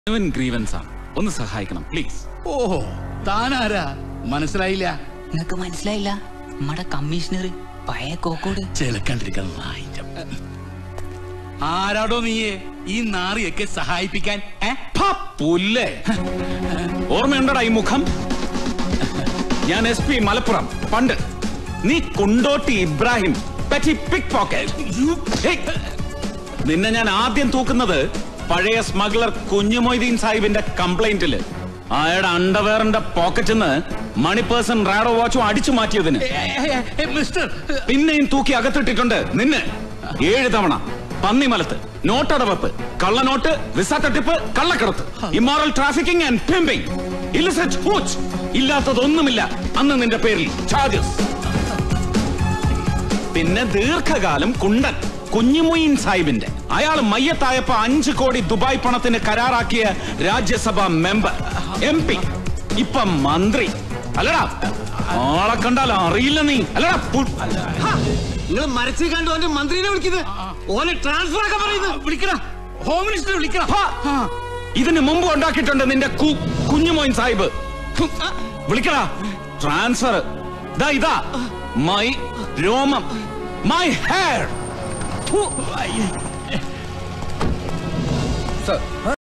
Genuine grievance ആണ് ഒന്ന് സഹായിക്കണം പ്ലീസ് ഓഹോ താനാരാ മനസ്സിലായില്ല നിങ്ങക്ക് മനസ്സിലായില്ല നമ്മടെ കമ്മീഷണർ പഴയ കോക്കോട് ചിലക്കണ്ടിരിക്കുന്ന നായിറ്റം ആരാടോ നീയെ ഈ നാറിയൊക്കെ സഹായിപ്പിക്കാൻ ഏ? ഫ, പുല്ലേ ഓർമ്മയുണ്ടടാ ഈ മുഖം ഞാൻ എസ് പി മലപ്പുറം പണ്ട് നീ കുണ്ടോട്ടി ഇബ്രാഹിം പറ്റി പിക് പോക്കറ്റ് നിന്നെ ഞാൻ ആദ്യം തൂക്കുന്നത് പഴയ സ്മഗ്ലർ കുഞ്ഞുമൊയ്തീൻ സാഹിബിന്റെ കംപ്ലൈന്റില് അയാളുടെ അണ്ടർവെയറിന്റെ പോക്കറ്റിൽ നിന്ന് മണി പേഴ്സൺ റാഡോ വാച്ചും അടിച്ചു മാറ്റിയതിന് ഏ, ഏ, ഏ, മിസ്റ്റർ പിന്നെയും തൂക്കി അകത്തിട്ടിട്ടുണ്ട് നിന്നെ ഏഴ് തവണ പന്നിമലത്ത് നോട്ടടവപ്പ് കള്ളനോട്ട് വിസ തട്ടിപ്പ് കള്ളക്കടത്ത് immoral trafficking and pimping illicit hooch ഇല്ലാത്തതൊന്നുമില്ല അന്ന് നിന്റെ പേരിൽ ചാർജസ് പിന്നെ ദീർഘകാലം കുണ്ടൻ കുഞ്ഞുമൊയ്ൻ സാഹിബിന്റെ അയാൾ മയ്യത്തായപ്പോ അഞ്ച് കോടി ദുബായ് പണത്തിന് കരാറാക്കിയ രാജ്യസഭാ മെമ്പർ എം പി ഇപ്പൊ മന്ത്രി അല്ലടാ ആളെ കണ്ടാൽ അറിയില്ല നീ അല്ലടാ പു- നിങ്ങൾ മരച്ചി കണ്ടു ഓന്റെ മന്ത്രിനെ വിളിക്കുന്നത് ഓനെ ട്രാൻസ്ഫർ ഒക്കെ പറയുന്നത് വിളിക്കണ ഹോം മിനിസ്റ്റർ വിളിക്കണ ഹാ! ഇതിന് മുമ്പ് ഉണ്ടാക്കിയിട്ടുണ്ട് നിന്റെ കു- കുഞ്ഞുമോൻ സാഹിബ് ഹും, വിളിക്കടാ ട്രാൻസ്ഫർ ഇതാ ഇതാ മൈ രോമം മൈ ഹെയർ